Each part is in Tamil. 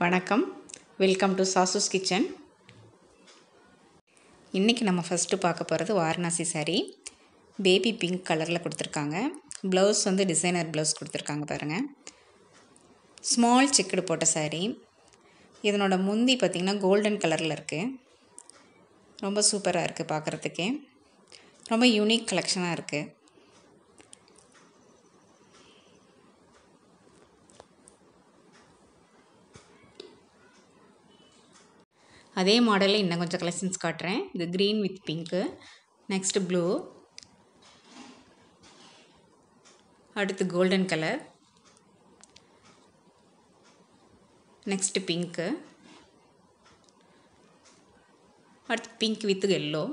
வணக்கம் வெல்கம் டு சாசூஸ் கிச்சன் இன்றைக்கி நம்ம ஃபஸ்ட்டு பார்க்க போகிறது வாரணாசி saree பேபி பிங்க் கலரில் கொடுத்துருக்காங்க ப்ளவுஸ் வந்து டிசைனர் ப்ளவுஸ் கொடுத்துருக்காங்க பாருங்கள் ஸ்மால் செக்குடு போட்ட saree இதனோட முந்தி பார்த்திங்கன்னா கோல்டன் கலரில் இருக்குது ரொம்ப சூப்பராக இருக்குது பார்க்குறதுக்கே ரொம்ப யூனிக் கலெக்ஷனாக இருக்குது அதே மாடலில் இன்னும் கொஞ்சம் கலெக்ஷன்ஸ் காட்டுறேன் இது green with pink next blue அடுத்து கோல்டன் கலர் நெக்ஸ்ட்டு பிங்க்கு அடுத்து பிங்க் வித் எல்லோ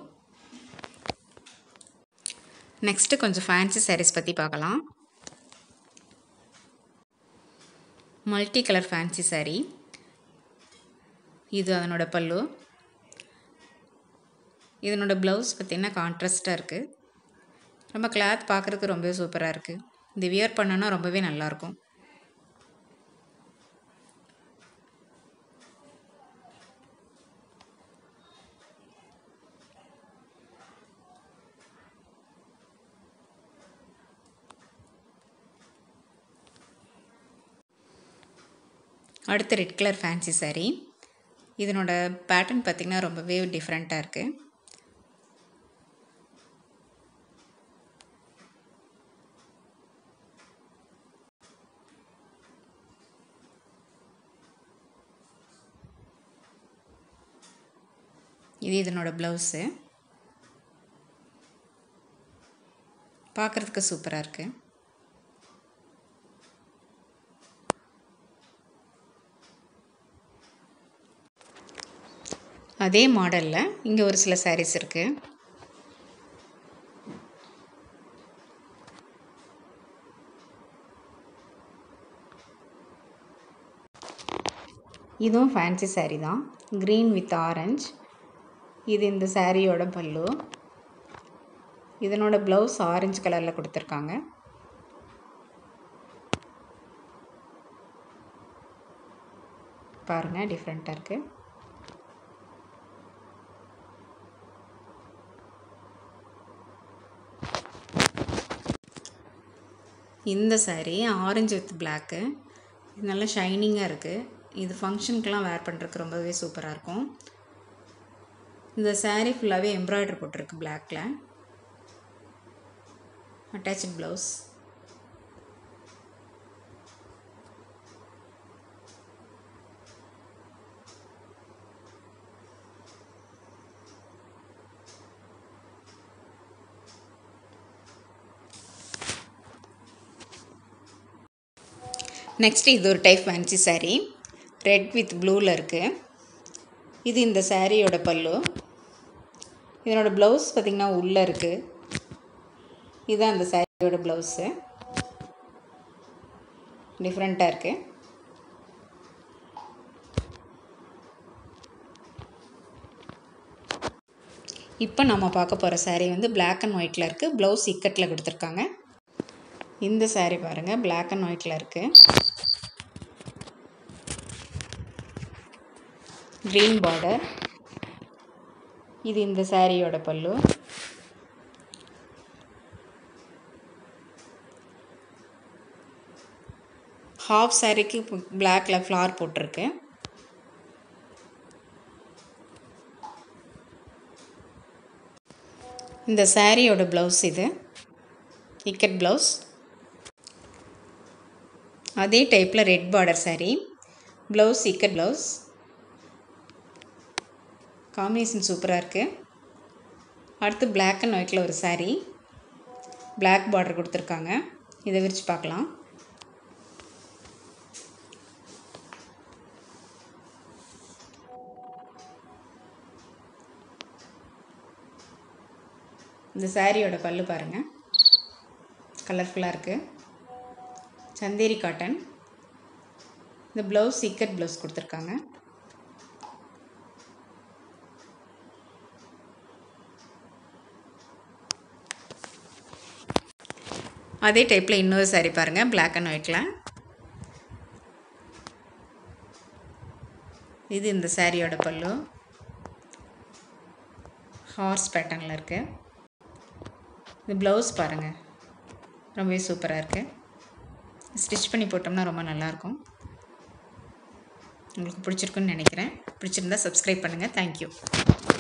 நெக்ஸ்ட்டு கொஞ்சம் ஃபேன்சி சாரீஸ் பற்றி பார்க்கலாம் மல்டி கலர் ஃபேன்சி saree இது அதனோட பல்லு இதனோட ப்ளவுஸ் பார்த்திங்கன்னா கான்ட்ராஸ்ட்டாக இருக்குது ரொம்ப கிளாத் பார்க்குறதுக்கு ரொம்பவே சூப்பராக இருக்குது இது வியர் பண்ணோன்னா ரொம்பவே நல்லாயிருக்கும் அடுத்து ரெட் கலர் ஃபேன்சி saree இதனோட பேட்டர்ன் பார்த்திங்கன்னா ரொம்பவே டிஃப்ரெண்ட்டாக இருக்குது இது இதனோட ப்ளவுஸு பார்க்குறதுக்கு சூப்பராக இருக்குது அதே மாடலில் இங்கே ஒரு சில sarees இருக்குது இதுவும் ஃபேன்சி saree தான் க்ரீன் வித் ஆரஞ்ச் இது இந்த சாரியோட பல்லு இதனோட ப்ளவுஸ் ஆரஞ்சு கலரில் கொடுத்துருக்காங்க பாருங்கள் டிஃப்ரெண்ட்டாக இருக்குது இந்த saree ஆரஞ்சு வித் பிளாக்கு இது நல்லா ஷைனிங்காக இருக்குது இது ஃபங்க்ஷனுக்கெலாம் வேர் பண்ணுறதுக்கு ரொம்பவே சூப்பராக இருக்கும் இந்த saree ஃபுல்லாகவே எம்ப்ராய்டரி போட்டிருக்கு பிளாக்கில் அட்டாச்சு ப்ளவுஸ் நெக்ஸ்ட் இது ஒரு type fancy saree red with ப்ளூவில் இருக்குது இது இந்த சாரியோட பல்லு இதனோட ப்ளவுஸ் பார்த்திங்கன்னா உள்ளே இருக்குது இதுதான் அந்த சாரியோட ப்ளவுஸு டிஃப்ரெண்ட்டாக இருக்குது இப்போ நம்ம பார்க்க போகிற saree வந்து Black அண்ட் ஒயிட்டில் இருக்குது ப்ளவுஸ் இக்கட்டில் கொடுத்துருக்காங்க இந்த saree பாருங்கள் Black அண்ட் ஒயிட்டில் இருக்குது க்ரீன் பார்டர் இது இந்த சாரியோட பல்லு ஹாஃப் சாரிக்கு பிளாக்ல ஃப்ளார் போட்டிருக்கு இந்த சாரியோட ப்ளவுஸ் இது இக்கட் ப்ளவுஸ் அதே டைப்பில் red border saree blouse ikat blouse combination சூப்பராக இருக்குது அடுத்து Black அண்ட் ஒயிட்டில் ஒரு saree Black பார்டர் கொடுத்துருக்காங்க இதை விரித்து பார்க்கலாம் இந்த சாரியோட பல்லு பாருங்கள் கலர்ஃபுல்லாக இருக்குது சந்தேரி காட்டன் இந்த ப்ளவுஸ் இக்கட் ப்ளவுஸ் கொடுத்துருக்காங்க அதே டைப்பில் இன்னொரு saree பாருங்கள் Black அண்ட் ஒயிட்டில் இது இந்த சாரியோட பல்லு ஹார்ஸ் பேட்டர்னில் இருக்குது இந்த ப்ளவுஸ் பாருங்கள் ரொம்பவே சூப்பராக இருக்குது ஸ்டிச் பண்ணி போட்டோம்னா ரொம்ப நல்லாயிருக்கும் உங்களுக்கு பிடிச்சிருக்குன்னு நினைக்கிறேன் பிடிச்சிருந்தா சப்ஸ்கிரைப் பண்ணுங்கள் தேங்க்யூ